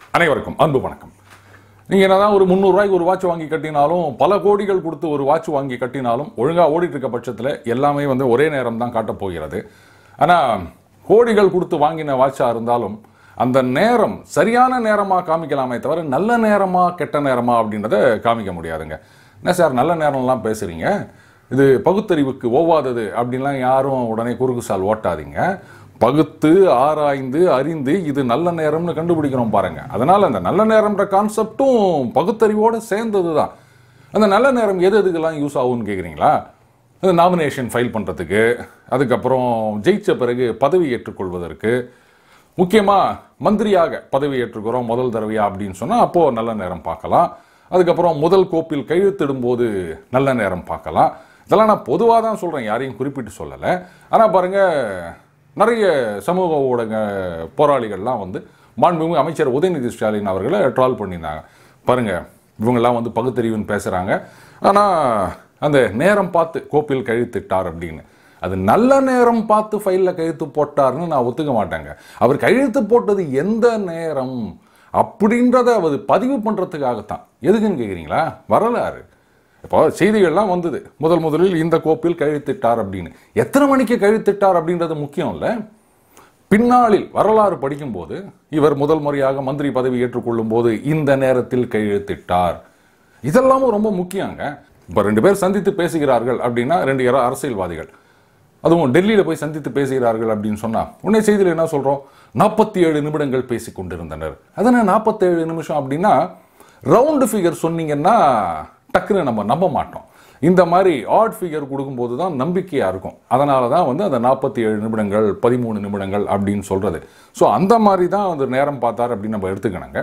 அனைவருக்கும் அன்பு வணக்கம் நீங்க என்னதான் ஒரு முந்நூறுரூவாய்க்கு ஒரு வாட்ச் வாங்கி கட்டினாலும் பல கோடிகள் கொடுத்து ஒரு வாட்ச் வாங்கி கட்டினாலும் ஒழுங்கா ஓடிட்டு இருக்க பட்சத்தில் எல்லாமே வந்து ஒரே நேரம் தான் காட்டப் போகிறது ஆனா கோடிகள் கொடுத்து வாங்கின வாட்சா இருந்தாலும் அந்த நேரம் சரியான நேரமா காமிக்கலாமே தவிர நல்ல நேரமா கெட்ட நேரமா அப்படின்றத காமிக்க முடியாதுங்க என்ன சார் நல்ல நேரம்லாம் பேசுறீங்க இது பகுத்தறிவுக்கு ஒவ்வாதது அப்படின்லாம் யாரும் உடனே குறுக்கு சால் ஓட்டாதீங்க பகுத்து ஆராய்ந்து அறிந்து இது நல்ல நேரம்னு கண்டுபிடிக்கிறோம் பாருங்க அதனால அந்த நல்ல நேரம்ன்ற கான்செப்டும் பகுத்தறிவோட சேர்ந்தது தான் அந்த நல்ல நேரம் எது எதுக்கெல்லாம் யூஸ் ஆகும்னு கேட்குறீங்களா அந்த நாமினேஷன் ஃபைல் பண்ணுறதுக்கு அதுக்கப்புறம் ஜெயிச்ச பிறகு பதவி ஏற்றுக்கொள்வதற்கு முக்கியமாக மந்திரியாக பதவி ஏற்றுக்கிறோம் முதல் தடவையா அப்படின்னு சொன்னால் அப்போது நல்ல நேரம் பார்க்கலாம் அதுக்கப்புறம் முதல் கோப்பில் கையெழுத்திடும் போது நல்ல நேரம் பார்க்கலாம் இதெல்லாம் நான் பொதுவாக தான் சொல்கிறேன் யாரையும் குறிப்பிட்டு சொல்லலை ஆனால் பாருங்கள் நிறைய சமூக ஊடக போராளிகள்லாம் வந்து மாண்புமிகு அமைச்சர் உதயநிதி ஸ்டாலின் அவர்களை ட்ரால் பண்ணியிருந்தாங்க பாருங்க இவங்கெல்லாம் வந்து பகுத்தறிவுன்னு பேசுகிறாங்க ஆனால் அந்த நேரம் பார்த்து கோப்பில் கழித்திட்டார் அப்படின்னு அது நல்ல நேரம் பார்த்து ஃபைலில் கழுத்து போட்டார்னு நான் ஒத்துக்க மாட்டேங்க அவர் கையெழுத்து போட்டது எந்த நேரம் அப்படின்றத அவர் பதிவு பண்ணுறதுக்காகத்தான் எதுக்குன்னு கேட்குறீங்களா வரலாறு இப்போ செய்திகள்லாம் வந்தது முதல் முதலில் இந்த கோப்பில் கழித்திட்டார் அப்படின்னு எத்தனை மணிக்கு கழித்திட்டார் அப்படின்றது முக்கியம் இல்லை பின்னாளில் வரலாறு படிக்கும்போது இவர் முதல் முறையாக மந்திரி பதவி ஏற்றுக்கொள்ளும் போது இந்த நேரத்தில் கையெழுத்திட்டார் இதெல்லாமும் ரொம்ப முக்கியங்க இப்போ ரெண்டு பேர் சந்தித்து பேசுகிறார்கள் அப்படின்னா ரெண்டு யாரோ அரசியல்வாதிகள் அதுவும் டெல்லியில் போய் சந்தித்து பேசுகிறார்கள் அப்படின்னு சொன்னா உன்னை செய்தியில் என்ன சொல்றோம் நாற்பத்தி ஏழு நிமிடங்கள் பேசி கொண்டிருந்தனர் அதனால் நாற்பத்தேழு நிமிஷம் அப்படின்னா ரவுண்டு ஃபிகர் சொன்னீங்கன்னா டக்குன்னு நம்ம நம்ப மாட்டோம் இந்த மாதிரி ஆட் ஃபிகர் கொடுக்கும்போது தான் நம்பிக்கையாக இருக்கும் அதனால தான் வந்து அந்த நாற்பத்தி ஏழு நிமிடங்கள் பதிமூணு நிமிடங்கள் அப்படின்னு சொல்கிறது ஸோ அந்த மாதிரி தான் அந்த நேரம் பார்த்தார் அப்படின்னு நம்ம எடுத்துக்கணுங்க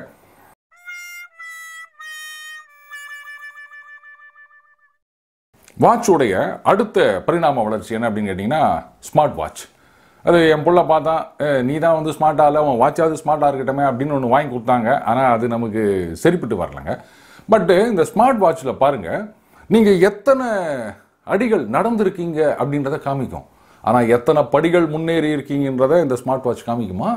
வாட்சுடைய அடுத்த பரிணாம வளர்ச்சி என்ன அப்படின்னு கேட்டிங்கன்னா ஸ்மார்ட் வாட்ச் அது என் புள்ள பார்த்தா "ஏய், நீ தான் வந்து ஸ்மார்ட்டாக இல்லை உன் வாட்சாவது ஸ்மார்ட்டாக இருக்கட்டுமே அப்படின்னு ஒன்று வாங்கி கொடுத்தாங்க ஆனால் அது நமக்கு சரிப்பட்டு வரலங்க பட்டு இந்த ஸ்மார்ட் வாட்சில் பாருங்கள் நீங்கள் எத்தனை அடிகள் நடந்திருக்கீங்க அப்படின்றத காமிக்கும் ஆனால் எத்தனை படிகள் முன்னேறி இருக்கீங்கன்றத இந்த ஸ்மார்ட் வாட்ச் காமிக்குமா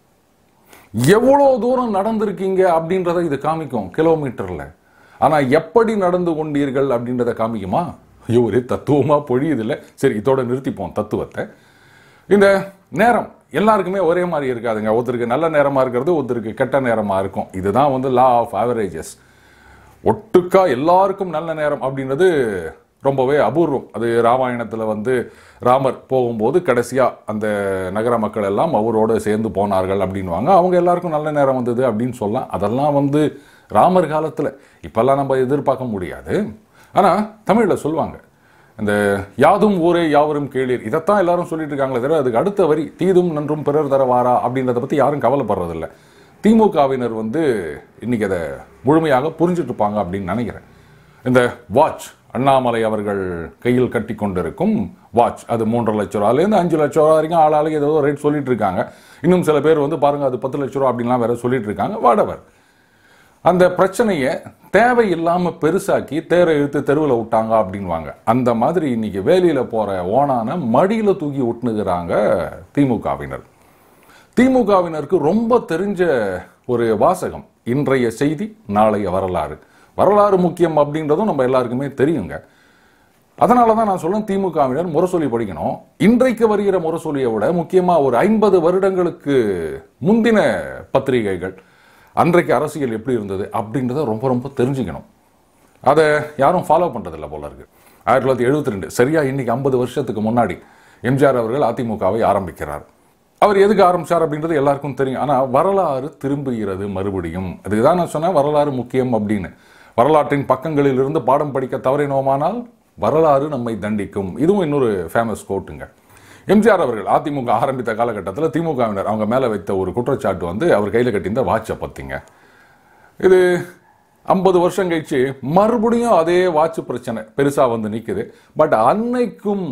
எவ்வளோ தூரம் நடந்திருக்கீங்க அப்படின்றத இது காமிக்கும் கிலோமீட்டரில் ஆனால் எப்படி நடந்து கொண்டீர்கள் அப்படின்றத காமிக்குமா ஐயோ ஒரே தத்துவமாக பொழியுதில்ல சரி இதோட நிறுத்திப்போம் தத்துவத்தை இந்த நேரம் எல்லாருக்குமே ஒரே மாதிரி இருக்காதுங்க ஒருத்தருக்கு நல்ல நேரமாக இருக்கிறது ஒருத்தருக்கு கெட்ட நேரமாக இருக்கும் இதுதான் வந்து லா ஆஃப் ஆவரேஜஸ் ஒட்டுக்கா எல்லாருக்கும் நல்ல நேரம் அப்படின்றது ரொம்பவே அபூர்வம் அது ராமாயணத்தில் வந்து ராமர் போகும்போது கடைசியாக அந்த நகர மக்கள் எல்லாம் அவரோடு சேர்ந்து போனார்கள் அப்படின்வாங்க அவங்க எல்லாருக்கும் நல்ல நேரம் வந்தது அப்படின்னு சொல்லலாம் அதெல்லாம் வந்து ராமர் காலத்தில் இப்போல்லாம் நம்ம எதிர்பார்க்க முடியாது ஆனால் தமிழில் சொல்லுவாங்க இந்த யாதும் ஊரே யாவரும் கேளீர் இதைத்தான் எல்லாரும் சொல்லிட்டு இருக்காங்களே தவிர அதுக்கு அடுத்த வரி தீதும் நன்றும் பிறர் தர வாரா அப்படின்றத பற்றி யாரும் கவலைப்படுறதில்ல திமுகவினர் வந்து இன்னைக்கு அதை முழுமையாக புரிஞ்சுட்டு இருப்பாங்க அப்படின்னு நினைக்கிறேன் இந்த வாட்ச் அண்ணாமலை அவர்கள் கையில் கட்டி கொண்டிருக்கும் வாட்ச் அது மூன்றரை லட்ச ரூபாலேருந்து அஞ்சு லட்ச ரூபா வரைக்கும் ஆளாளுக்கு ஏதோ ரேட் சொல்லிட்டு இருக்காங்க இன்னும் சில பேர் வந்து பாருங்க அது பத்து லட்ச ரூபா அப்படின்லாம் வேற சொல்லிட்டு இருக்காங்க வாடவர் அந்த பிரச்சனையை தேவையில்லாம பெருசாக்கி தேரை இழுத்து தெருவில் விட்டாங்க அப்படின்வாங்க அந்த மாதிரி இன்னைக்கு வேலியில போற ஓனான மடியில தூக்கி விட்டுனுகிறாங்க திமுகவினர் திமுகவினருக்கு ரொம்ப தெரிஞ்ச ஒரு வாசகம் இன்றைய செய்தி நாளைய வரலாறு வரலாறு முக்கியம் அப்படின்றதும் நம்ம எல்லாருக்குமே தெரியுங்க அதனால தான் நான் சொல்றேன் திமுகவினர் முரசொலி படிக்கணும் இன்றைக்கு வருகிற முரசொலியை விட முக்கியமா ஒரு ஐம்பது வருடங்களுக்கு முந்தின பத்திரிகைகள் அன்றைக்கு அரசியல் எப்படி இருந்தது அப்படின்றத ரொம்ப ரொம்ப தெரிஞ்சுக்கணும் அதை யாரும் ஃபாலோ பண்றதில்ல போல இருக்கு ஆயிரத்தி தொள்ளாயிரத்தி எழுபத்தி ரெண்டு சரியா இன்னைக்கு ஐம்பது வருஷத்துக்கு முன்னாடி எம்ஜிஆர் அவர்கள் அதிமுகவை ஆரம்பிக்கிறார் அவர் எதுக்கு ஆரம்பிச்சார் அப்படின்றது எல்லாருக்கும் தெரியும் ஆனா வரலாறு திரும்புகிறது மறுபடியும் அதுக்கு தான் நான் சொன்னேன் வரலாறு முக்கியம் அப்படின்னு வரலாற்றின் பக்கங்களில் இருந்து பாடம் படிக்க தவறினோமானால் வரலாறு நம்மை தண்டிக்கும் இதுவும் இன்னொரு ஃபேமஸ் கோட்டுங்க எம்ஜிஆர் அவர்கள் அதிமுக ஆரம்பித்த காலகட்டத்தில் திமுகவினர் அவங்க மேலே வைத்த ஒரு குற்றச்சாட்டு வந்து அவர் கையில் கட்டியிருந்த வாட்சை பற்றிங்க இது ஐம்பது வருஷம் கழிச்சு மறுபடியும் அதே வாட்ச் பிரச்சனை பெருசாக வந்து நிற்குது பட் அன்னைக்கும்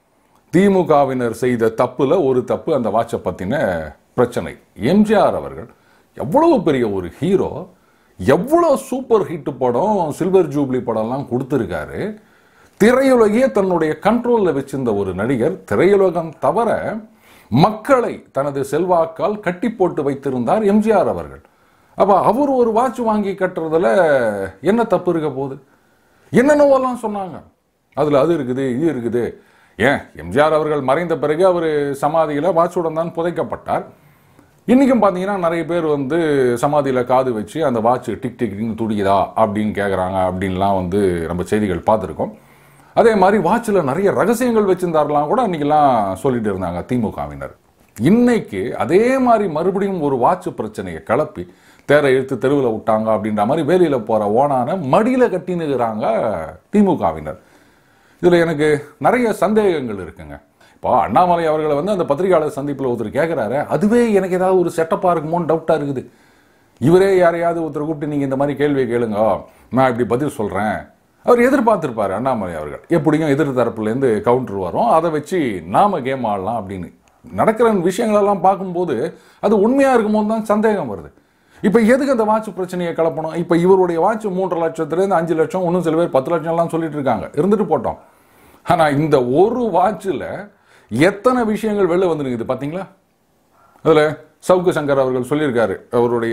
திமுகவினர் செய்த தப்புல ஒரு தப்பு அந்த வாட்சை பற்றின பிரச்சனை எம்ஜிஆர் அவர்கள் எவ்வளவு பெரிய ஒரு ஹீரோ எவ்வளோ சூப்பர் ஹிட் படம் சில்வர் ஜூப்ளி படம்லாம் கொடுத்துருக்காரு திரையுலகையே தன்னுடைய கண்ட்ரோலில் வச்சிருந்த ஒரு நடிகர் திரையுலகம் தவிர மக்களை தனது செல்வாக்கால் கட்டி போட்டு வைத்திருந்தார் எம்ஜிஆர் அவர்கள் அப்போ அவர் ஒரு வாட்ச் வாங்கி கட்டுறதுல என்ன தப்பு இருக்க போகுது என்னென்னவோலாம் சொன்னாங்க அதில் அது இருக்குது இது இருக்குது ஏன் எம்ஜிஆர் அவர்கள் மறைந்த பிறகு அவர் சமாதியில் வாட்சுடன் தான் புதைக்கப்பட்டார் இன்றைக்கும் பார்த்தீங்கன்னா நிறைய பேர் வந்து சமாதியில் காது வச்சு அந்த வாட்ச் டிக் டிக்னு துடிக்குதா அப்படின்னு கேட்குறாங்க அப்படின்லாம் வந்து நம்ம செய்திகள் பார்த்துருக்கோம் அதே மாதிரி வாட்சில் நிறைய ரகசியங்கள் வச்சிருந்தாரெலாம் கூட அன்றைக்கெல்லாம் சொல்லிட்டு இருந்தாங்க திமுகவினர் இன்னைக்கு அதே மாதிரி மறுபடியும் ஒரு வாட்ச் பிரச்சனையை கிளப்பி தேரை இழுத்து தெருவில் விட்டாங்க அப்படின்ற மாதிரி வேலியில் போகிற ஓனான மடியில் கட்டினுக்கிறாங்க திமுகவினர் இதில் எனக்கு நிறைய சந்தேகங்கள் இருக்குங்க இப்போ அண்ணாமலை அவர்களை வந்து அந்த பத்திரிகையாளர் சந்திப்பில் ஒருத்தர் கேட்குறாரு அதுவே எனக்கு ஏதாவது ஒரு செட்டப்பாக இருக்குமோன்னு டவுட்டாக இருக்குது இவரே யாரையாவது ஒருத்தர் கூப்பிட்டு நீங்கள் இந்த மாதிரி கேள்வியை கேளுங்க நான் இப்படி பதில் சொல்கிறேன் அவர் எதிர்பார்த்திருப்பார் அண்ணாமலை அவர்கள் எப்படியும் எதிர் தரப்புலேருந்து கவுண்டர் வரும் அதை வச்சு நாம கேம் ஆடலாம் அப்படின்னு நடக்கிற விஷயங்களெல்லாம் பார்க்கும்போது அது உண்மையாக இருக்கும்போது தான் சந்தேகம் வருது இப்போ எதுக்கு அந்த வாட்ச் பிரச்சனையை கிளப்பணும் இப்போ இவருடைய வாட்ச் மூன்றரை லட்சத்துலேருந்து அஞ்சு லட்சம் இன்னும் சில பேர் பத்து லட்சம்லாம் சொல்லிட்டு இருக்காங்க இருந்துட்டு போட்டோம் ஆனால் இந்த ஒரு வாட்சில் எத்தனை விஷயங்கள் வெளில வந்துருக்குது பார்த்தீங்களா அதில் சவுக்கு சங்கர் அவர்கள் சொல்லியிருக்காரு அவருடைய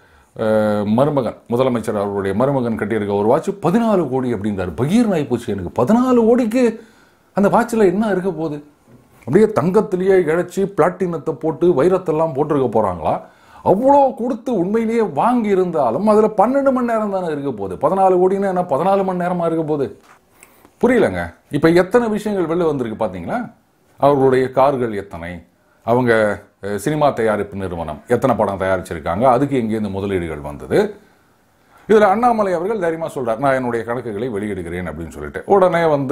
அஹ், மருமகன் முதலமைச்சர் அவருடைய மருமகன் கட்டியிருக்க ஒரு வாட்ச் பதினாலு கோடி அப்படின்றாரு பகீர் நாய் போச்சு எனக்கு பதினாலு கோடிக்கு அந்த வாட்சில் என்ன இருக்க போகுது அப்படியே தங்கத்திலேயே இழைச்சி பிளாட்டினத்தை போட்டு வைரத்தெல்லாம் போட்டிருக்க போகிறாங்களா அவ்வளோ கொடுத்து உண்மையிலேயே வாங்கி இருந்தாலும் அதில் பன்னெண்டு மணி நேரம் தானே இருக்க போகுது பதினாலு கோடின்னா என்ன பதினாலு மணி நேரமாக இருக்க போகுது புரியலங்க இப்போ எத்தனை விஷயங்கள் வெளில வந்திருக்கு பார்த்தீங்களா அவர்களுடைய கார்கள் எத்தனை அவங்க அஹ், சினிமா தயாரிப்பு நிறுவனம் எத்தனை படம் தயாரிச்சிருக்காங்க அதுக்கு எங்கேருந்து முதலீடுகள் வந்தது இதில் அண்ணாமலை அவர்கள் தைரியமாக சொல்றார் நான் என்னுடைய கணக்குகளை வெளியிடுகிறேன் அப்படின்னு சொல்லிட்டு உடனே வந்து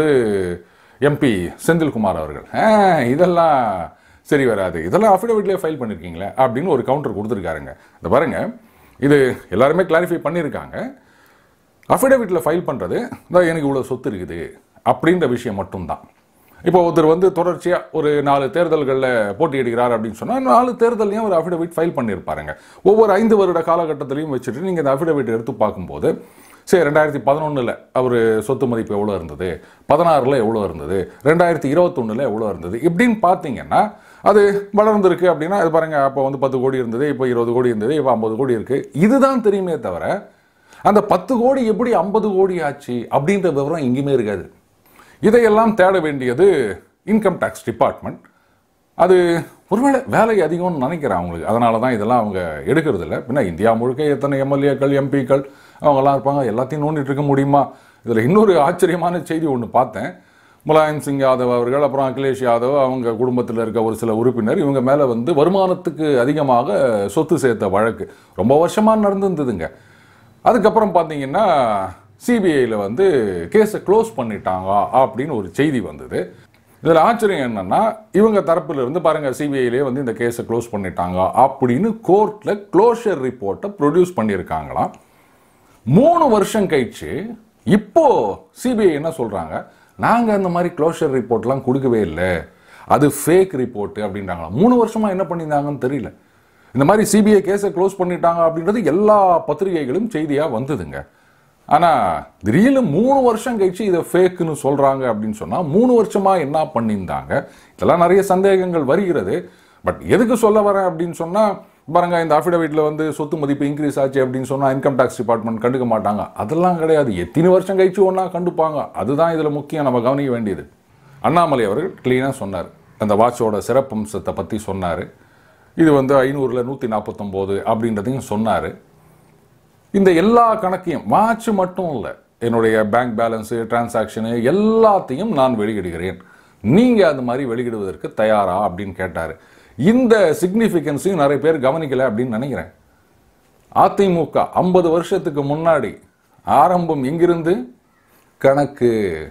எம்பி செந்தில்குமார் அவர்கள் "ஆ, இதெல்லாம் சரி வராது இதெல்லாம் அஃபிடவிட்லேயே ஃபைல் பண்ணியிருக்கீங்களே அப்படின்னு ஒரு கவுண்டர் கொடுத்துருக்காருங்க இந்த பாருங்க இது எல்லாருமே கிளாரிஃபை பண்ணியிருக்காங்க அஃபிடவிட்டில் ஃபைல் பண்ணுறது தான் எனக்கு இவ்வளோ சொத்து இருக்குது அப்படின்ற விஷயம் மட்டும்தான் இப்போ ஒருத்தர் வந்து தொடர்ச்சியாக ஒரு நாலு தேர்தல்களில் போட்டியிடுகிறார் அப்படின்னு சொன்னால் நாலு தேர்தலையும் ஒரு அஃபிடவிட் ஃபைல் பண்ணியிருப்பாருங்க ஒவ்வொரு ஐந்து வருட காலகட்டத்திலையும் வச்சுட்டு நீங்கள் இந்த அஃபிடவிட் எடுத்து பார்க்கும்போது சரி ரெண்டாயிரத்தி பதினொன்றில் அவர் சொத்து மதிப்பு எவ்வளோ இருந்தது பதினாறில் எவ்வளோ இருந்தது ரெண்டாயிரத்தி இருபத்தொன்னில் எவ்வளோ இருந்தது இப்படின்னு பார்த்தீங்கன்னா அது வளர்ந்துருக்கு அப்படின்னா அது பாருங்கள் அப்போ வந்து பத்து கோடி இருந்தது இப்போ இருபது கோடி இருந்தது இப்போ ஐம்பது கோடி இருக்குது இதுதான் தெரியுமே தவிர அந்த பத்து கோடி எப்படி ஐம்பது கோடி ஆச்சு அப்படின்ற விவரம் எங்கேயுமே இருக்காது இதையெல்லாம் தேட வேண்டியது இன்கம் டேக்ஸ் டிபார்ட்மெண்ட் அது ஒருவேளை வேலை அதிகம்னு நினைக்கிறேன் அவங்களுக்கு அதனால தான் இதெல்லாம் அவங்க எடுக்கிறது இல்லை பின்ன இந்தியா முழுக்க எத்தனை எம்எல்ஏக்கள் எம்பிக்கள் அவங்கெல்லாம் இருப்பாங்க எல்லாத்தையும் நோண்டிட்டு இருக்க முடியுமா இதில் இன்னொரு ஆச்சரியமான செய்தி ஒன்று பார்த்தேன் முலாயம் சிங் யாதவ் அவர்கள் அப்புறம் அகிலேஷ் யாதவ் அவங்க குடும்பத்தில் இருக்க ஒரு சில உறுப்பினர் இவங்க மேலே வந்து வருமானத்துக்கு அதிகமாக சொத்து சேர்த்த வழக்கு ரொம்ப வருஷமாக நடந்துருந்ததுங்க அதுக்கப்புறம் பார்த்தீங்கன்னா சிபிஐயில் வந்து கேஸை க்ளோஸ் பண்ணிட்டாங்க அப்படின்னு ஒரு செய்தி வந்தது இதில் ஆச்சரியம் என்னன்னா இவங்க தரப்புல இருந்து பாருங்க சிபிஐலே வந்து இந்த கேஸை க்ளோஸ் பண்ணிட்டாங்க அப்படின்னு கோர்ட்டில் க்ளோஷர் ரிப்போர்ட்டை ப்ரொடியூஸ் பண்ணியிருக்காங்களாம் மூணு வருஷம் கழிச்சு இப்போ சிபிஐ என்ன சொல்றாங்க நாங்க அந்த மாதிரி க்ளோஷர் ரிப்போர்ட்லாம் கொடுக்கவே இல்லை அது ஃபேக் ரிப்போர்ட் அப்படின்றாங்களா மூணு வருஷமா என்ன பண்ணியிருந்தாங்கன்னு தெரியல இந்த மாதிரி சிபிஐ கேஸை க்ளோஸ் பண்ணிட்டாங்க அப்படின்றது எல்லா பத்திரிகைகளும் செய்தியா வந்ததுங்க ஆனா திடீர்னு மூணு வருஷம் கழிச்சு இதை ஃபேக்குன்னு சொல்றாங்க அப்படின்னு சொன்னா மூணு வருஷமா என்ன பண்ணியிருந்தாங்க இதெல்லாம் நிறைய சந்தேகங்கள் வருகிறது பட் எதுக்கு சொல்ல வரேன் அப்படின்னு சொன்னா பாருங்க இந்த அஃபிடவிட்ல வந்து சொத்து மதிப்பு இன்க்ரீஸ் ஆச்சு அப்படின்னு சொன்னா இன்கம் டேக்ஸ் டிபார்ட்மெண்ட் கண்டுக்க மாட்டாங்க அதெல்லாம் கிடையாது எத்தனை வருஷம் கழிச்சு ஒன்றா கண்டுப்பாங்க அதுதான் இதுல முக்கியம் நம்ம கவனிக்க வேண்டியது அண்ணாமலை அவர்கள் கிளீனாக சொன்னார் அந்த வாட்சோட சிறப்பம்சத்தை பற்றி சொன்னார் இது வந்து ஐநூறில் நூற்றி நாற்பத்தொம்போது அப்படின்றதையும் சொன்னார் இந்த எல்லா கணக்கையும் வாட்ச் மட்டும் இல்லை என்னுடைய பேங்க் பேலன்ஸு டிரான்சாக்ஷனு எல்லாத்தையும் நான் வெளியிடுகிறேன் நீங்கள் அந்த மாதிரி வெளியிடுவதற்கு தயாரா அப்படின்னு கேட்டார் இந்த சிக்னிஃபிகன்ஸையும் நிறைய பேர் கவனிக்கல அப்படின்னு நினைக்கிறேன் அதிமுக ஐம்பது வருஷத்துக்கு முன்னாடி ஆரம்பம் எங்கிருந்து கணக்கு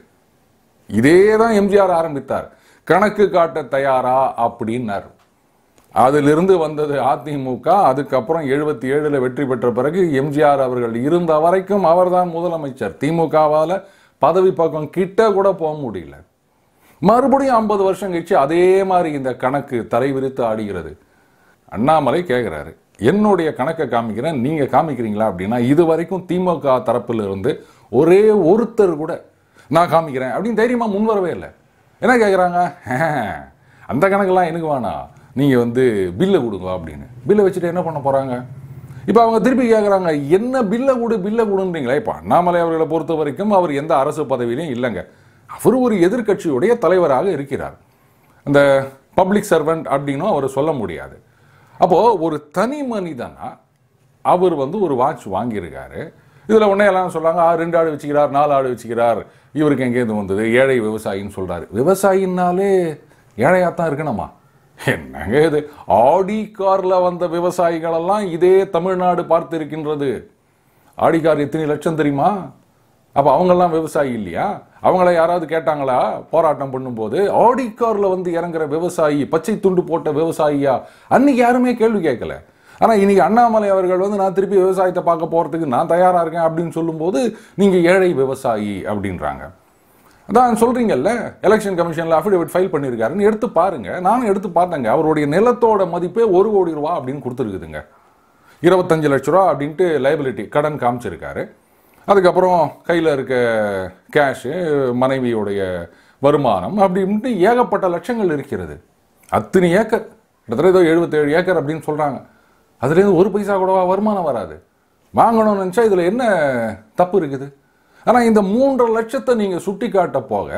இதே தான் எம்ஜிஆர் ஆரம்பித்தார் கணக்கு காட்ட தயாரா அப்படின்னார் அதிலிருந்து வந்தது அதிமுக அதுக்கப்புறம் எழுபத்தி ஏழுல வெற்றி பெற்ற பிறகு எம்ஜிஆர் அவர்கள் இருந்த வரைக்கும் அவர்தான் முதலமைச்சர் திமுகவால பதவி பக்கம் கிட்ட கூட போக முடியல மறுபடியும் ஐம்பது வருஷம் கழிச்சு அதே மாதிரி இந்த கணக்கு தலைவிரித்து ஆடுகிறது அண்ணாமலை கேட்குறாரு என்னுடைய கணக்கை காமிக்கிறேன் நீங்க காமிக்கிறீங்களா அப்படின்னா இது வரைக்கும் திமுக தரப்பில் இருந்து ஒரே ஒருத்தர் கூட நான் காமிக்கிறேன் அப்படின்னு தைரியமா முன் வரவே இல்லை என்ன கேட்குறாங்க அந்த கணக்கெல்லாம் எனக்கு வேணாம் நீங்க வந்து பில்லை கொடுங்க அப்படின்னு பில்லை வச்சுட்டு என்ன பண்ண போறாங்க இப்போ அவங்க திருப்பி கேட்குறாங்க என்ன பில்லை கொடு பில்லை கொடுன்றீங்களே இப்போ அண்ணாமலை அவர்களை பொறுத்த வரைக்கும் அவர் எந்த அரசு பதவியிலையும் இல்லைங்க அவர் ஒரு எதிர்க்கட்சியுடைய தலைவராக இருக்கிறார் அந்த பப்ளிக் சர்வெண்ட் அப்படின்னும் அவர் சொல்ல முடியாது அப்போ ஒரு தனி மனிதனா அவர் வந்து ஒரு வாட்ச் வாங்கியிருக்காரு இதில் உடனே எல்லாம் சொல்றாங்க "ஆ, ரெண்டு ஆடு வச்சுக்கிறார் நாலு ஆடு வச்சுக்கிறார் இவருக்கு எங்கேருந்து வந்தது ஏழை விவசாயின்னு சொல்றாரு விவசாயின்னாலே ஏழையாத்தான் இருக்கணுமா என்னங்க இது ஆடி கார்ல வந்த விவசாயிகளெல்லாம் இதே தமிழ்நாடு பார்த்திருக்கின்றது ஆடி கார் எத்தனை லட்சம் தெரியுமா அப்ப அவங்கெல்லாம் விவசாயி இல்லையா அவங்கள யாராவது கேட்டாங்களா போராட்டம் பண்ணும்போது ஆடி கார்ல வந்து இறங்குற விவசாயி பச்சை துண்டு போட்ட விவசாயியா அன்னைக்கு யாருமே கேள்வி கேட்கல ஆனா இன்னைக்கு அண்ணாமலை அவர்கள் வந்து நான் திருப்பி விவசாயத்தை பார்க்க போறதுக்கு நான் தயாரா இருக்கேன் அப்படின்னு சொல்லும்போது நீங்க ஏழை விவசாயி அப்படின்றாங்க அதான் சொல்றீங்கல்ல எலெக்ஷன் கமிஷன்ல அஃபிடவிட் ஃபைல் பண்ணியிருக்காருன்னு எடுத்து பாருங்க நானும் எடுத்து பார்த்தேங்க அவருடைய நிலத்தோட மதிப்பே ஒரு கோடி ரூபா அப்படின்னு கொடுத்துருக்குதுங்க இருபத்தஞ்சு லட்ச ரூபா அப்படின்ட்டு லைபிலிட்டி கடன் காமிச்சிருக்காரு அதுக்கப்புறம் கையில் இருக்க கேஷு மனைவியுடைய வருமானம் அப்படின்ட்டு ஏகப்பட்ட லட்சங்கள் இருக்கிறது அத்தனை ஏக்கர் கிட்டத்தட்ட ஏதோ எழுபத்தேழு ஏக்கர் அப்படின்னு சொல்கிறாங்க அதுலேருந்து ஒரு பைசா கூடவா வருமானம் வராது வாங்கணும்னு நினச்சா இதில் என்ன தப்பு இருக்குது ஆனால் இந்த மூன்றரை லட்சத்தை நீங்கள் சுட்டி காட்ட போக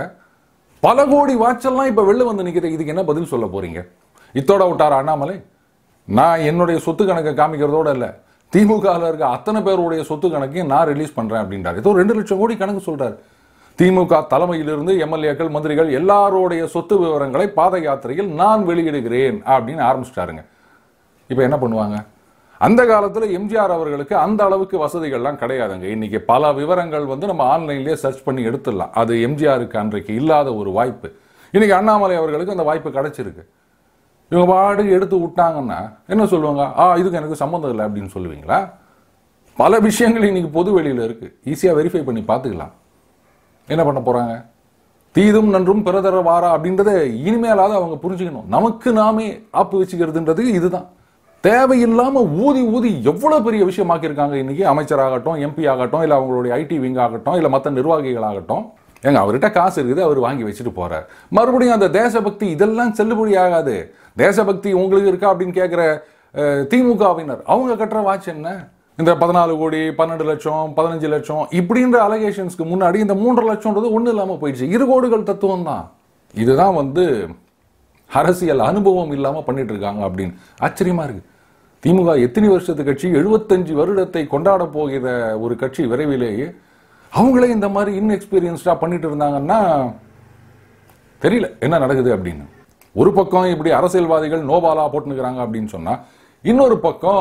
பல கோடி வாட்செல்லாம் இப்போ வெளில வந்து நிற்கிது இதுக்கு என்ன பதில் சொல்ல போறீங்க இத்தோட விட்டார் அண்ணாமலை நான் என்னுடைய சொத்து கணக்கை காமிக்கிறதோட இல்லை திமுகவில் இருக்க அத்தனை பேருடைய சொத்து கணக்கையும் நான் ரிலீஸ் பண்றேன் அப்படின்றாரு ஏதோ ரெண்டு லட்சம் கோடி கணக்கு சொல்றாரு திமுக தலைமையிலிருந்து எம்எல்ஏக்கள் மந்திரிகள் எல்லாருடைய சொத்து விவரங்களை பாத யாத்திரையில் நான் வெளியிடுகிறேன் அப்படின்னு ஆரம்பிச்சிட்டாருங்க இப்போ என்ன பண்ணுவாங்க அந்த காலத்தில் எம்ஜிஆர் அவர்களுக்கு அந்த அளவுக்கு வசதிகள்லாம் கிடையாதுங்க இன்னைக்கு பல விவரங்கள் வந்து நம்ம ஆன்லைன்லேயே சர்ச் பண்ணி எடுத்துடலாம் அது எம்ஜிஆருக்கு அன்றைக்கு இல்லாத ஒரு வாய்ப்பு இன்னைக்கு அண்ணாமலை அவர்களுக்கு அந்த வாய்ப்பு கிடைச்சிருக்கு இவங்க பாட்டுக்கு எடுத்து விட்டாங்கன்னா என்ன சொல்லுவாங்க ஆ இதுக்கு எனக்கு சம்மந்தம் இல்லை அப்படின்னு சொல்லுவீங்களா பல விஷயங்கள் இன்னைக்கு பொது வெளியில இருக்கு ஈஸியாக வெரிஃபை பண்ணி பார்த்துக்கலாம் என்ன பண்ண போறாங்க தீதும் நன்றும் பிறதர வாரா அப்படின்றத இனிமேலாவது அவங்க புரிஞ்சுக்கணும் நமக்கு நாமே ஆப்பு வச்சுக்கிறதுன்றது இதுதான் தேவையில்லாம ஊதி ஊதி எவ்வளவு பெரிய விஷயமாக்கியிருக்காங்க இன்னைக்கு அமைச்சராகட்டும் எம்பி ஆகட்டும் இல்ல அவங்களுடைய ஐடி விங் ஆகட்டும் இல்ல மற்ற நிர்வாகிகள் ஆகட்டும் ஏங்க அவர்கிட்ட காசு இருக்குது அவர் வாங்கி வச்சுட்டு போறார் மறுபடியும் அந்த தேசபக்தி இதெல்லாம் செல்லுபடி ஆகாது தேசபக்தி உங்களுக்கு இருக்கா அப்படின்னு கேட்கிற அஹ், திமுகவினர் அவங்க கட்டுற வாட்ச் என்ன இந்த பதினாலு கோடி பன்னெண்டு லட்சம் பதினஞ்சு லட்சம் இப்படின்ற அலகேஷன்ஸ்க்கு முன்னாடி இந்த மூன்றரை லட்சம்ன்றது ஒன்றும் இல்லாமல் போயிடுச்சு இரு கோடுகள் தத்துவம் தான் இதுதான் வந்து அரசியல் அனுபவம் இல்லாம பண்ணிட்டு இருக்காங்க அப்படின்னு ஆச்சரியமா இருக்கு திமுக எத்தனை வருஷத்து கட்சி எழுபத்தஞ்சு வருடத்தை கொண்டாட போகிற ஒரு கட்சி விரைவிலேயே அவங்களே இந்த மாதிரி இன்எக்ஸ்பீரியன்ஸ்டா பண்ணிட்டு இருந்தாங்கன்னா தெரியல என்ன நடக்குது அப்படின்னு ஒரு பக்கம் இப்படி அரசியல்வாதிகள் நோபாலா போட்டுனுக்கிறாங்க அப்படின்னு சொன்னா இன்னொரு பக்கம்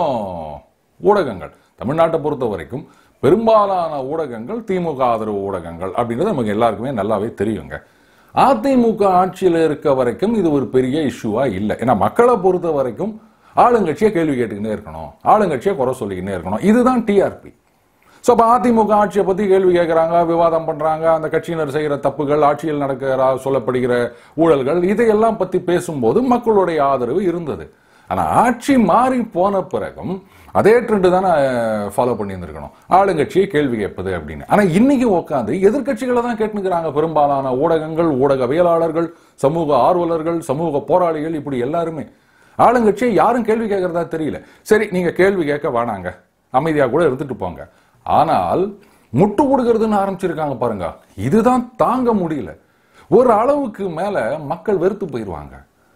ஊடகங்கள் தமிழ்நாட்டை பொறுத்த வரைக்கும் பெரும்பாலான ஊடகங்கள் திமுக ஆதரவு ஊடகங்கள் அப்படின்றது நமக்கு எல்லாருக்குமே நல்லாவே தெரியுங்க அதிமுக ஆட்சியில் இருக்க வரைக்கும் இது ஒரு பெரிய இஷ்யூவா இல்லை ஏன்னா மக்களை பொறுத்த வரைக்கும் ஆளுங்கட்சியை கேள்வி கேட்டுக்கிட்டே இருக்கணும் ஆளுங்கட்சியை குறை சொல்லிக்கிட்டே இருக்கணும் இதுதான் டிஆர்பி ஸோ அப்போ அதிமுக ஆட்சியை பற்றி கேள்வி கேட்குறாங்க விவாதம் பண்ணுறாங்க அந்த கட்சியினர் செய்கிற தப்புகள் ஆட்சியில் நடக்கிற சொல்லப்படுகிற ஊழல்கள் இதையெல்லாம் பற்றி பேசும்போது மக்களுடைய ஆதரவு இருந்தது ஆனால் ஆட்சி மாறி போன பிறகும் அதே ட்ரெண்டு தானே ஃபாலோ பண்ணியிருந்திருக்கணும் ஆளுங்கட்சியை கேள்வி கேட்பது அப்படின்னு ஆனால் இன்னைக்கு உட்காந்து எதிர்க்கட்சிகளை தான் கேட்டுக்கிறாங்க பெரும்பாலான ஊடகங்கள் ஊடகவியலாளர்கள் சமூக ஆர்வலர்கள் சமூக போராளிகள் இப்படி எல்லாருமே ஆளுங்கட்சியை யாரும் கேள்வி கேட்கறதா தெரியல சரி நீங்க கேள்வி கேட்க வேணாங்க அமைதியா கூட இருந்துட்டு போங்க ஆனால் முட்டு கொடுக்கறதுன்னு ஆரம்பிச்சிருக்காங்க பாருங்க இதுதான் தாங்க முடியல ஒரு அளவுக்கு மேல மக்கள் வெறுத்து போயிடுவாங்க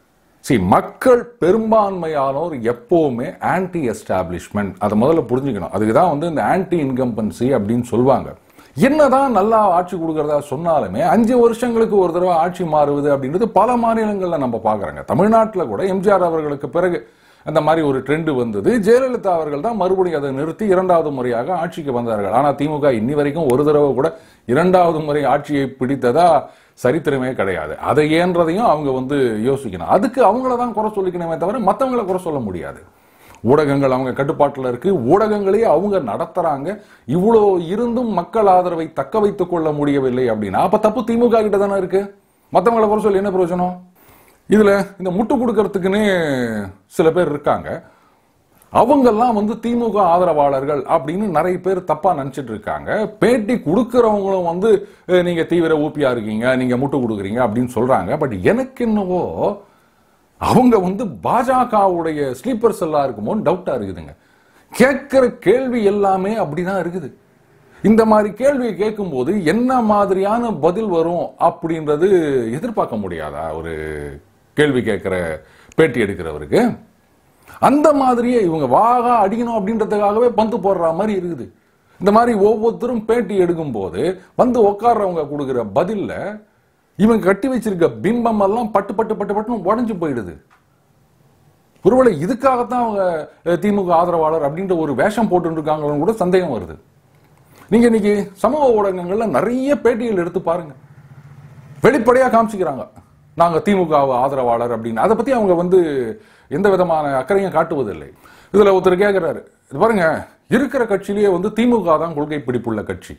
சி மக்கள் பெரும்பான்மையானோர் எப்பவுமே ஆன்டி எஸ்டாப்ளிஷ்மெண்ட் அதை முதல்ல புரிஞ்சுக்கணும் அதுக்கு தான் வந்து இந்த ஆன்டி இன்கம்பன்சி அப்படின்னு சொல்லுவாங்க என்னதான் நல்லா ஆட்சி கொடுக்கறதா சொன்னாலுமே அஞ்சு வருஷங்களுக்கு ஒரு தடவை ஆட்சி மாறுவது அப்படின்றது பல மாநிலங்கள்ல நம்ம பார்க்கறோங்க தமிழ்நாட்டில் கூட எம்ஜிஆர் அவர்களுக்கு பிறகு அந்த மாதிரி ஒரு ட்ரெண்ட் வந்தது ஜெயலலிதா அவர்கள் தான் மறுபடியும் அதை நிறுத்தி இரண்டாவது முறையாக ஆட்சிக்கு வந்தார்கள் ஆனால் திமுக இன்னி வரைக்கும் ஒரு தடவை கூட இரண்டாவது முறை ஆட்சியை பிடித்ததா சரித்திரமே கிடையாது அதை ஏன்றதையும் அவங்க வந்து யோசிக்கணும் அதுக்கு அவங்கள தான் குறை சொல்லிக்கணுமே தவிர மற்றவங்களை குறை சொல்ல முடியாது ஊடகங்கள் அவங்க கட்டுப்பாட்டில் இருக்கு ஊடகங்களையே அவங்க நடத்துறாங்க இவ்வளோ இருந்தும் மக்கள் ஆதரவை தக்க வைத்துக் கொள்ள முடியவில்லை அப்படின்னா அப்ப தப்பு திமுக கிட்ட தானே இருக்கு மற்றவங்களை குறை சொல்லி என்ன பிரயோஜனம் இதுல இந்த முட்டு கொடுக்கறதுக்குன்னே சில பேர் இருக்காங்க அவங்கெல்லாம் வந்து திமுக ஆதரவாளர்கள் அப்படின்னு நிறைய பேர் தப்பா நினைச்சிட்டு இருக்காங்க பேட்டி கொடுக்கறவங்களும் வந்து அஹ், நீங்க தீவிர ஊப்பியா இருக்கீங்க நீங்க முட்டு கொடுக்குறீங்க அப்படின்னு சொல்றாங்க பட் எனக்கு என்னவோ அவங்க வந்து பாஜகவுடைய ஸ்லீப்பர் செல்லா இருக்குமோன்னு டவுட்டா இருக்குதுங்க கேட்கிற கேள்வி எல்லாமே அப்படிதான் இருக்குது இந்த மாதிரி கேள்வியை கேட்கும்போது என்ன மாதிரியான பதில் வரும் அப்படின்றது எதிர்பார்க்க முடியாதா ஒரு கேள்வி கேட்கிற பேட்டி எடுக்கிறவருக்கு அந்த மாதிரியே இவங்க வாகா அடிக்கணும் அப்படின்றதுக்காகவே பந்து போடுற மாதிரி இருக்குது இந்த மாதிரி ஒவ்வொருத்தரும் பேட்டி எடுக்கும்போது வந்து உட்கார்றவங்க கொடுக்குற பதில்ல இவங்க கட்டி வச்சிருக்க பிம்பம் எல்லாம் பட்டு பட்டு பட்டு பட்டுன்னு உடஞ்சு போயிடுது ஒருவேளை இதுக்காகத்தான் அவங்க அஹ், திமுக ஆதரவாளர் அப்படின்ற ஒரு வேஷம் போட்டு இருக்காங்கன்னு கூட சந்தேகம் வருது நீங்க இன்னைக்கு சமூக ஊடகங்கள்ல நிறைய பேட்டிகள் எடுத்து பாருங்க வெளிப்படையா காமிச்சிக்கிறாங்க நாங்க திமுக ஆதரவாளர் அப்படின்னு அதை பத்தி அவங்க வந்து எந்த விதமான அக்கறையும் காட்டுவதில்லை இதுல ஒருத்தர் கேட்கிறாரு இது பாருங்க இருக்கிற கட்சியிலேயே வந்து திமுக தான் கொள்கை பிடிப்புள்ள கட்சி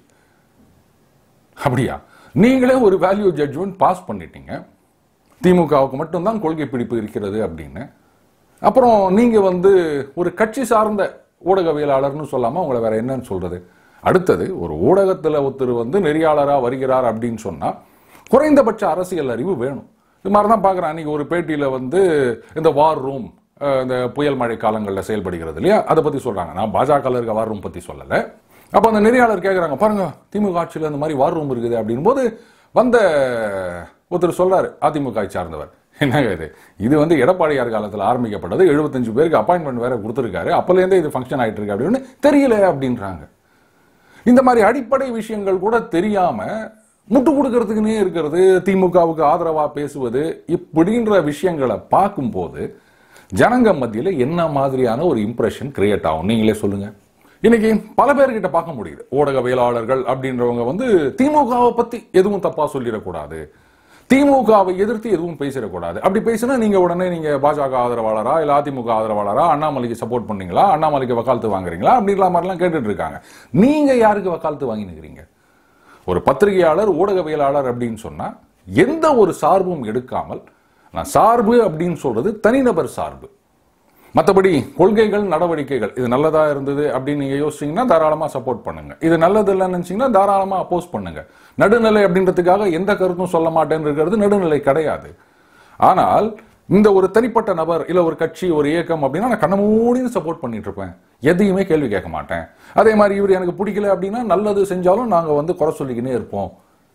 அப்படியா நீங்களே ஒரு வேல்யூ ஜட்ஜ்மெண்ட் பாஸ் பண்ணிட்டீங்க திமுகவுக்கு மட்டும்தான் கொள்கை பிடிப்பு இருக்கிறது அப்படின்னு அப்புறம் நீங்க வந்து ஒரு கட்சி சார்ந்த ஊடகவியலாளர்னு சொல்லாம உங்களை வேற என்னன்னு சொல்றது அடுத்தது ஒரு ஊடகத்துல ஒருத்தர் வந்து நெறியாளரா வருகிறார் அப்படின்னு சொன்னா குறைந்தபட்ச அரசியல் அறிவு வேணும் இது மாதிரி தான் பார்க்குறேன் அன்னைக்கு ஒரு பேட்டியில வந்து இந்த வார் ரூம் இந்த புயல் மழை காலங்களில் செயல்படுகிறது இல்லையா அதை பத்தி சொல்றாங்க நான் பாஜக இருக்க வார் ரூம் பத்தி சொல்லலை அப்போ அந்த நெறியாளர் கேட்குறாங்க பாருங்க திமுக ஆட்சியில் இந்த மாதிரி வார் ரூம் இருக்குது அப்படின் போது வந்த ஒருத்தர் சொல்றாரு அதிமுக சார்ந்தவர் என்னங்க இது இது வந்து எடப்பாடியார் காலத்தில் ஆரம்பிக்கப்பட்டது 75 பேருக்கு அப்பாயின்மெண்ட் வேற கொடுத்துருக்காரு அப்போலேருந்தே இது ஃபங்க்ஷன் ஆயிட்டு இருக்கு அப்படின்னு தெரியல அப்படின்றாங்க இந்த மாதிரி அடிப்படை விஷயங்கள் கூட தெரியாம முட்டு கொடுக்கறதுக்குன்னே இருக்கிறது திமுகவுக்கு ஆதரவா பேசுவது இப்படின்ற விஷயங்களை பார்க்கும்போது ஜனங்க மத்தியில என்ன மாதிரியான ஒரு இம்ப்ரெஷன் கிரியேட் ஆகும் நீங்களே சொல்லுங்க இன்னைக்கு பல பேர்கிட்ட பார்க்க முடியுது ஊடகவியலாளர்கள் அப்படின்றவங்க வந்து திமுகவை பத்தி எதுவும் தப்பா சொல்லிடக்கூடாது திமுகவை எதிர்த்து எதுவும் பேசிடக்கூடாது அப்படி பேசினா நீங்க உடனே நீங்க பாஜக ஆதரவாளரா இல்ல அதிமுக ஆதரவாளரா அண்ணாமலைக்கு சப்போர்ட் பண்ணீங்களா அண்ணாமலைக்கு வக்காலத்து வாங்குறீங்களா அப்படின்ற மாதிரிலாம் கேட்டுட்டு இருக்காங்க நீங்க யாருக்கு வக்காலத்து வாங்கினுக்கிறீங்க ஒரு பத்திரிகையாளர் ஊடகவியலாளர் அப்படின்னு சொன்னா எந்த ஒரு சார்பும் எடுக்காமல் நான் சார்பு அப்படின்னு சொல்றது தனிநபர் சார்பு மற்றபடி கொள்கைகள் நடவடிக்கைகள் இது நல்லதா இருந்தது அப்படின்னு நீங்க யோசிச்சீங்கன்னா தாராளமா சப்போர்ட் பண்ணுங்க இது நல்லது இல்லைன்னு நினைச்சீங்கன்னா தாராளமா அப்போஸ் பண்ணுங்க நடுநிலை அப்படின்றதுக்காக எந்த கருத்தும் சொல்ல மாட்டேன்னு இருக்கிறது நடுநிலை கிடையாது ஆனால் இந்த ஒரு தனிப்பட்ட நபர் இல்ல ஒரு கட்சி ஒரு இயக்கம் அப்படின்னா நான் கண்ண மூடின்னு சப்போர்ட் பண்ணிட்டு இருப்பேன் எதையுமே கேள்வி கேட்க மாட்டேன் அதே மாதிரி இவர் எனக்கு பிடிக்கல அப்படின்னா நல்லது செஞ்சாலும் நாங்க வந்து குறை சொல்லிக்கினே இருப்போம்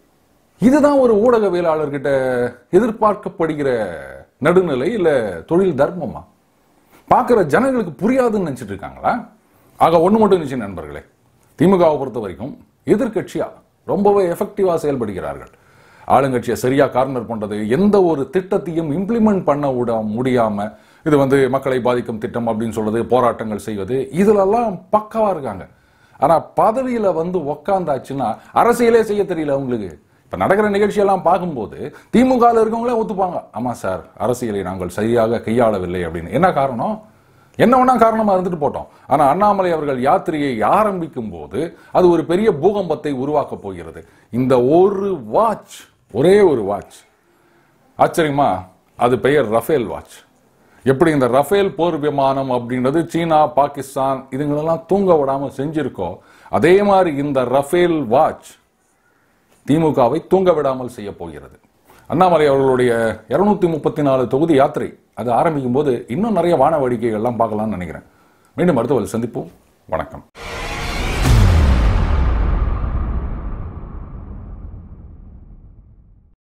இதுதான் ஒரு ஊடகவியலாளர்கிட்ட எதிர்பார்க்கப்படுகிற நடுநிலை இல்ல தொழில் தர்மமா பார்க்குற ஜனங்களுக்கு புரியாதுன்னு நினைச்சிட்டு இருக்காங்களா ஆக ஒண்ணு மட்டும் நிச்சயம் நண்பர்களே திமுகவை பொறுத்த வரைக்கும் எதிர்க்கட்சியா ரொம்பவே எஃபெக்டிவா செயல்படுகிறார்கள் ஆளுங்கட்சியை சரியா கார்னர் பண்றது எந்த ஒரு திட்டத்தையும் இம்ப்ளிமெண்ட் பண்ண விட முடியாம இது வந்து மக்களை பாதிக்கும் திட்டம் அப்படின்னு சொல்றது போராட்டங்கள் செய்வது இதுலெல்லாம் பக்கவா இருக்காங்க ஆனா பதவியில வந்து உக்காந்தாச்சுன்னா அரசியலே செய்ய தெரியல அவங்களுக்கு இப்ப நடக்கிற நிகழ்ச்சியெல்லாம் பார்க்கும்போது திமுக இருக்கவங்களே ஒத்துப்பாங்க ஆமா சார் அரசியலை நாங்கள் சரியாக கையாளவில்லை அப்படின்னு என்ன காரணம் என்ன வேணா காரணமா இருந்துட்டு போட்டோம் ஆனா அண்ணாமலை அவர்கள் யாத்திரையை ஆரம்பிக்கும் போது அது ஒரு பெரிய பூகம்பத்தை உருவாக்க போகிறது இந்த ஒரு வாட்ச் ஒரே ஒரு வாட்ச் ஆச்சரியமா அது பெயர் ரஃபேல் வாட்ச் எப்படி இந்த ரஃபேல் போர் விமானம் அப்படின்றது சீனா பாகிஸ்தான் இதுங்களெல்லாம் தூங்க விடாம செஞ்சிருக்கோ அதே மாதிரி இந்த ரஃபேல் வாட்ச் திமுகவை தூங்க விடாமல் செய்ய போகிறது அண்ணாமலை அவர்களுடைய இருநூத்தி முப்பத்தி நாலு தொகுதி யாத்திரை அது ஆரம்பிக்கும் போது இன்னும் நிறைய வான வேடிக்கைகள்லாம் பார்க்கலாம்னு நினைக்கிறேன் மீண்டும் அடுத்த ஒரு சந்திப்போம் வணக்கம்